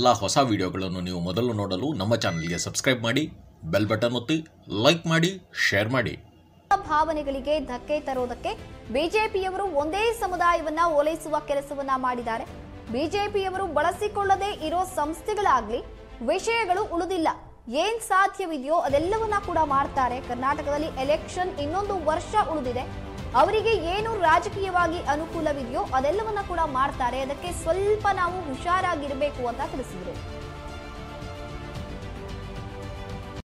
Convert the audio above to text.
ಎಲ್ಲ ಹೊಸ ವಿಡಿಯೋಗಳನ್ನು ನೀವು ಮೊದಲು ನೋಡಲು ನಮ್ಮ ಚಾನಲ್ಗೆ ಸಬ್ಸ್ಕ್ರೈಬ್ ಮಾಡಿ ಬೆಲ್ ಬಟನ್ ಒತ್ತಿ ಲೈಕ್ ಮಾಡಿ ಶೇರ್ ಮಾಡಿ ಭಾವನೆಗಳಿಗೆ ಧಕ್ಕೆ ತರೋದಕ್ಕೆ ಬಿಜೆಪಿಯವರು ಒಂದೇ ಸಮುದಾಯವನ್ನ ಓಲೈಸುವ ಕೆಲಸವನ್ನ ಮಾಡಿದ್ದಾರೆ ಬಿಜೆಪಿಯವರು ಬಳಸಿಕೊಳ್ಳದೆ ಇರೋ ಸಂಸ್ಥೆಗಳಾಗ್ಲಿ ವಿಷಯಗಳು ಉಳಿದಿಲ್ಲ ಏನ್ ಸಾಧ್ಯವಿದೆಯೋ ಅದೆಲ್ಲವನ್ನ ಕೂಡ ಮಾಡ್ತಾರೆ ಕರ್ನಾಟಕದಲ್ಲಿ ಎಲೆಕ್ಷನ್ ಇನ್ನೊಂದು ವರ್ಷ ಉಳಿದಿದೆ ಅವರಿಗೆ ಏನು ರಾಜಕೀಯವಾಗಿ ಅನುಕೂಲವಿದೆಯೋ ಅದೆಲ್ಲವನ್ನ ಕೂಡ ಮಾಡ್ತಾರೆ ಅದಕ್ಕೆ ಸ್ವಲ್ಪ ನಾವು ಹುಷಾರಾಗಿರ್ಬೇಕು ಅಂತ ತಿಳಿಸಿದ್ರು